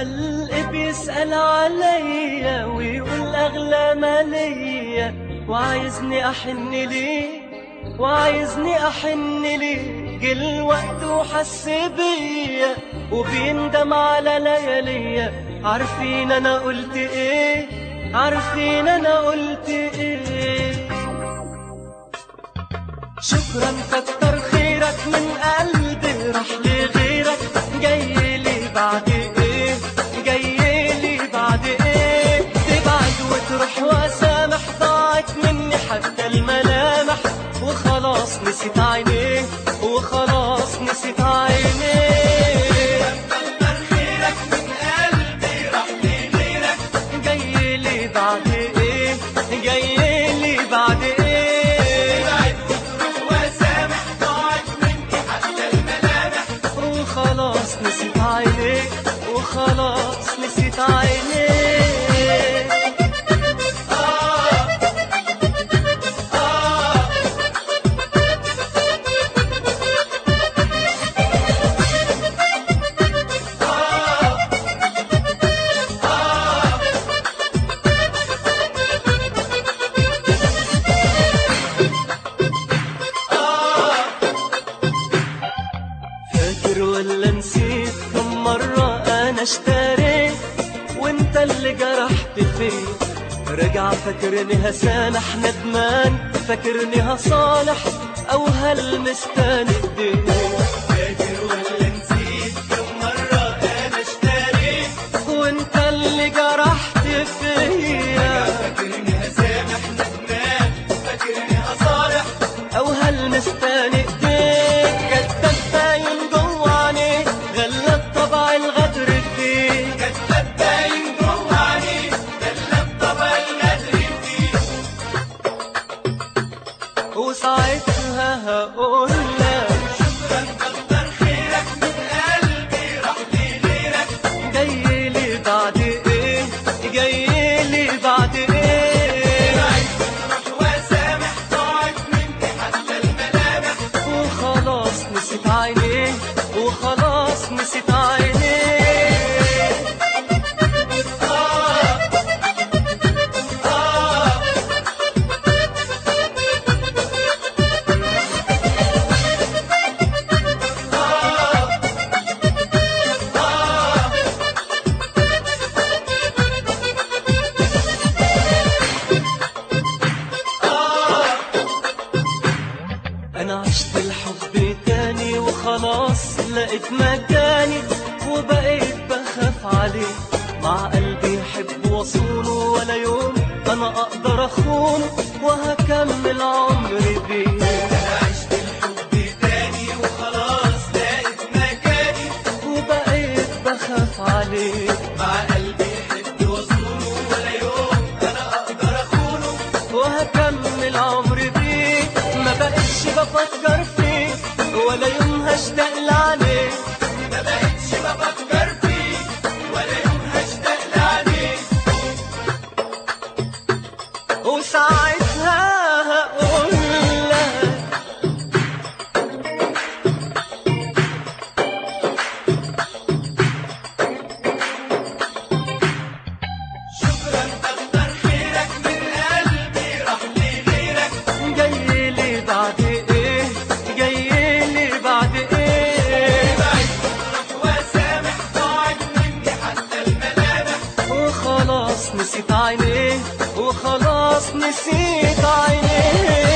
قلبي بيسأل عليا ويقول أغلى ما ليا وعايزني أحن ليه وعايزني أحن ليه جه الوقت وحس بيا وبيندم على لياليا عارفين أنا قلت إيه عارفين أنا قلت إيه شكرا كتر خيرك من قلبي راح لغيرك جاي لي بعد ايه جاي لي بعد ايه تبعد وتروح واسامح ضاعت مني حتى الملامح وخلاص نسيت عينيه وخلاص نسيت عينيه كتر خيرك من قلبي راح لغيرك جاي لي بعد ايه جاي لي بعد ايه تبعد وتروح واسامح ضاعت مني حتى الملامح وخلاص نسيت عينيك وخلاص نسيت عينيك آه آه فاكر ولا نسيت كم مرة أنا اشتريت وانت اللي جرحت فيا رجع فاكرني هسامح ندمان فاكرني هصالح أو هلمستان ايديك فاكر ولا نسيت كم مرة أنا اشتريت وانت اللي جرحت فيا فاكرني هسامح ندمان فاكرني هصالح أو هلمستان ايديك كداب باين جوا عينيك غلب طبع الغدر فيك كداب باين جوا عينيك غلب طبع الغدر فيك وساعتها هقول لك شكرا كتر خيرك من قلبي راح لغيرك جاي لي بعد ايه جاي لي بعد ايه روح واسامح ضاعت مني حتى الملامح وخلاص نسيت عينيه وخلاص نسيت عينيه آه آه انا عشت الحب تاني وخلاص لقيت مكاني وبقيت بخاف عليه مع قلبي يحب وصونه ولا يوم انا اقدر اخونه وهكمل عمري بيه انا عشت الحب تاني وخلاص لقيت مكاني وبقيت بخاف عليه مع قلبي يحب وصونه ولا يوم انا اقدر اخونه وهكمل عمري بيه ما بقتش بفكر فيه ولا يوم هشتاق لعليه ما بقتش بفكر فيه ولا يوم هشتاق لعليه وساعتها هقول لك شكرا كتر خيرك من قلبي راح لغيرك جاي لي بعد ايه جاي لي بعد ايه بعد روح واسامح ضاعت مني حتى الملامح وخلاص نسيت عينيه وخلاص نسيت عينيه